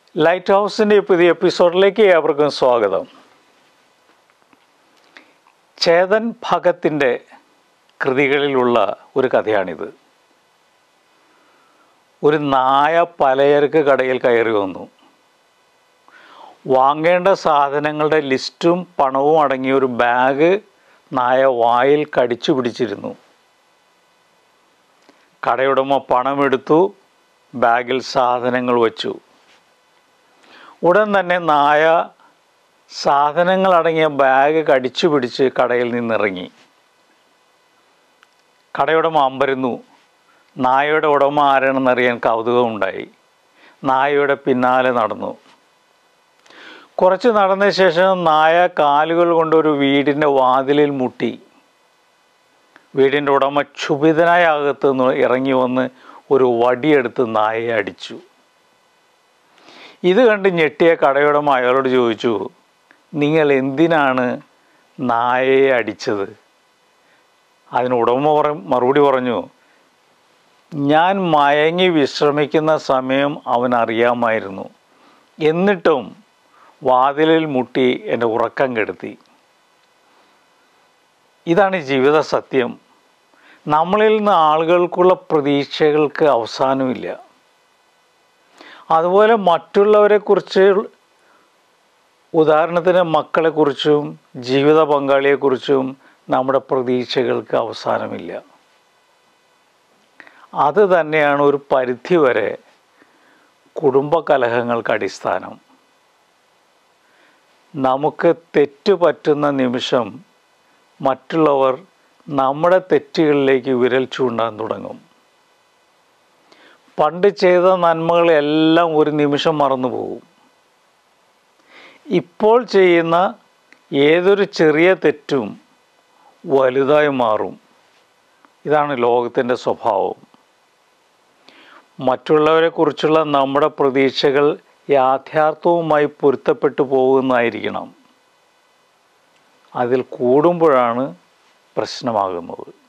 light ഹൗസിൻ്റെ പുതിയ എപ്പിസോഡിലേക്ക് ഏവർക്കും സ്വാഗതം ചേതൻ ഭഗത്തിൻ്റെ കൃതികളിലുള്ള ഒരു കഥയാണിത് ഒരു നായ പലചരക്ക് കടയിൽ കയറി വന്നു വാങ്ങേണ്ട സാധനങ്ങളുടെ ലിസ്റ്റും പണവും അടങ്ങിയ ഒരു ബാഗ് നായ വായിൽ കടിച്ചു പിടിച്ചിരുന്നു കടയുടമ പണമെടുത്തു ബാഗിൽ സാധനങ്ങൾ വച്ചു ഉടൻ തന്നെ നായ സാധനങ്ങൾ അടങ്ങിയ ബാഗ് കടിച്ചു പിടിച്ച് കടയിൽ നിന്നിറങ്ങി കടയുടമ അമ്പരുന്നു നായയുടെ ഉടമ ആരാണെന്നറിയാൻ കൗതുകമുണ്ടായി നായയുടെ പിന്നാലെ നടന്നു കുറച്ച് നടന്ന ശേഷം നായ കാലുകൾ കൊണ്ട് ഒരു വീടിൻ്റെ വാതിലിൽ മുട്ടി വീടിൻ്റെ ഉടമ ക്ഷുഭിതനായ അകത്ത് നിന്ന് ഇറങ്ങി വന്ന് ഒരു വടിയെടുത്ത് നായയെ അടിച്ചു ഇത് കണ്ട് ഞെട്ടിയ കടയുടമ അയാളോട് ചോദിച്ചു നിങ്ങൾ എന്തിനാണ് നായയെ അടിച്ചത് അതിന് ഉടമ പറ മറുപടി പറഞ്ഞു ഞാൻ മയങ്ങി വിശ്രമിക്കുന്ന സമയം അവൻ അറിയാമായിരുന്നു എന്നിട്ടും വാതിലിൽ മുട്ടി എൻ്റെ ഉറക്കം കെടുത്തി ഇതാണ് ജീവിത സത്യം നമ്മളിൽ നിന്ന് ആളുകൾക്കുള്ള പ്രതീക്ഷകൾക്ക് അവസാനമില്ല അതുപോലെ മറ്റുള്ളവരെക്കുറിച്ച് ഉദാഹരണത്തിന് മക്കളെക്കുറിച്ചും ജീവിത പങ്കാളിയെക്കുറിച്ചും നമ്മുടെ പ്രതീക്ഷകൾക്ക് അവസാനമില്ല അത് തന്നെയാണ് ഒരു പരിധിവരെ കുടുംബകലഹങ്ങൾക്ക് അടിസ്ഥാനം നമുക്ക് തെറ്റ് പറ്റുന്ന നിമിഷം മറ്റുള്ളവർ നമ്മുടെ തെറ്റുകളിലേക്ക് വിരൽ ചൂണ്ടാൻ തുടങ്ങും പണ്ട് ചെയ്ത നന്മകളെല്ലാം ഒരു നിമിഷം മറന്നു പോകും ഇപ്പോൾ ചെയ്യുന്ന ഏതൊരു ചെറിയ തെറ്റും വലുതായി മാറും ഇതാണ് ലോകത്തിൻ്റെ സ്വഭാവം മറ്റുള്ളവരെക്കുറിച്ചുള്ള നമ്മുടെ പ്രതീക്ഷകൾ യാഥാർത്ഥ്യവുമായി പൊരുത്തപ്പെട്ടു പോകുന്നതായിരിക്കണം അതിൽ കൂടുമ്പോഴാണ് പ്രശ്നമാകുന്നത്